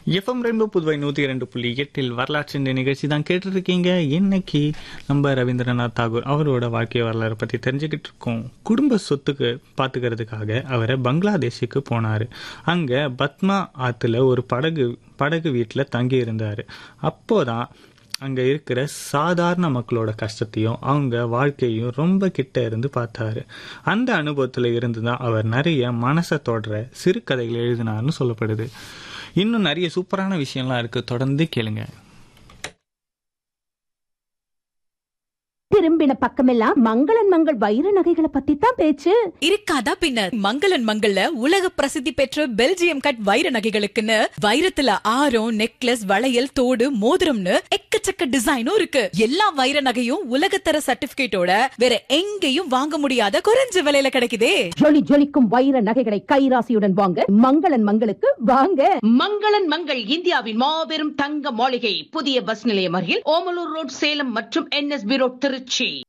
FM rainbow Puduvai நூற்றி இரண்டு புள்ளி எட்டில் வரலாற்று இந்த நிகழ்ச்சி தான் கேட்டுருக்கீங்க இன்னைக்கு நம்ம ரவீந்திரநாத் தாகூர் அவரோட வாழ்க்கை வரலாறு பற்றி தெரிஞ்சுக்கிட்டு இருக்கோம் குடும்ப சொத்துக்கு பார்த்துக்கிறதுக்காக அவரை பங்களாதேஷுக்கு போனார் அங்கே பத்மா ஆற்றுல ஒரு படகு படகு வீட்டில் தங்கி இருந்தார் அப்போதான் அங்கே இருக்கிற சாதாரண மக்களோட கஷ்டத்தையும் அவங்க வாழ்க்கையும் ரொம்ப கிட்ட இருந்து பார்த்தாரு அந்த அனுபவத்தில் இருந்து தான் அவர் நிறைய மனசை தொடர சிறுகதைகள் எழுதினார்னு சொல்லப்படுது இன்னும் நிறைய சூப்பரான விஷயம்லாம் இருக்கு தொடர்ந்து கேளுங்க திரும்பின பக்கமெல்லாம் மங்களன் மங்கள் வைர நகைகளை பத்தி தான் பேச்சு இருக்காதா பின்ன மங்களன் மங்கள்ல உலக பிரசித்தி பெற்ற பெல்ஜியம் கட் வைர நகைகளுக்குன்னு வைரத்துல ஆரம் நெக்லஸ் வளையல் தோடு மோதிரம்னு எக்கச்சக்க டிசைனும் இருக்கு எல்லா வைர நகையும் உலகத்தர சர்டிபிகேட்டோட வேற எங்கேயும் வாங்க முடியாத குறைஞ்ச விலையில கிடைக்குதே ஜொலி ஜொலிக்கும் வைர நகைகளை கைராசியுடன் வாங்க மங்களன் மங்களுக்கு வாங்க மங்களன் மங்கள் இந்தியாவின் மாபெரும் தங்க மாளிகை புதிய பஸ் நிலையம் அருகில் ஓமலூர் ரோட் சேலம் மற்றும் என்எஸ்பி ரோட் திருச்சி